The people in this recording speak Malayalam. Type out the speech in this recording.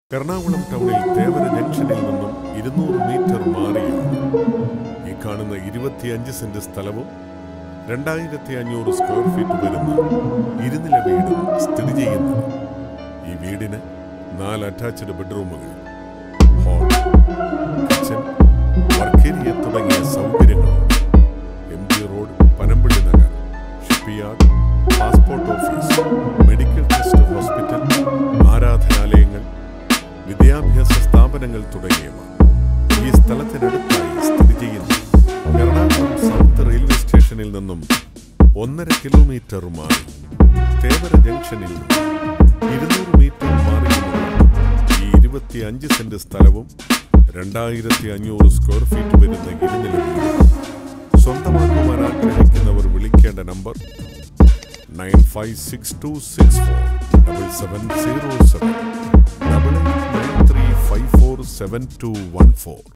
എറണാകുളം ടൗണിൽ തേവര ജംഗ്ഷനിൽ നിന്നും ഇരുന്നൂറ് മീറ്റർ മാറിയാണ് ഈ കാണുന്ന ഇരുപത്തിയഞ്ച് സെന്റ് സ്ഥലവും രണ്ടായിരത്തി അഞ്ഞൂറ് സ്ക്വയർ ഫീറ്റ് വരുന്ന ഇരുനില വീടും സ്ഥിതി ചെയ്യുന്നത് ഈ വീടിന് നാല് അറ്റാച്ച്ഡ് ബെഡ്റൂമുകൾ ഹാൾ കിച്ചൺ വർക്കേരിയ തുടങ്ങിയ സൗകര്യങ്ങളുണ്ട് M G road Panampilly Nagar shipyard passport office medical test hospital ആരാധനാലയങ്ങൾ വിദ്യാഭ്യാസ സ്ഥാപനങ്ങൾ തുടങ്ങിയവ ഈ സ്ഥലത്തിനടുത്തായി സ്ഥിതി ചെയ്യുന്നു എറണാകുളം സൗത്ത് റെയിൽവേ സ്റ്റേഷനിൽ നിന്നും ഒന്നര കിലോമീറ്റർ മാറി തേവര ജംഗ്ഷനിൽ നിന്നും ഇരുന്നൂറ് മീറ്റർ മാറിയുള്ള ഈ ഇരുപത്തിയഞ്ച് സെന്റ് സ്ഥലവും രണ്ടായിരത്തി അഞ്ഞൂറ് സ്ക്വയർ ഫീറ്റ് വരുന്ന ഇരുനില വീടും സ്വന്തമാക്കുവാൻ ആഗ്രഹിക്കുന്നവർ വിളിക്കേണ്ട number nine five six two six four double seven zero seven double eight nine three five four seven two one four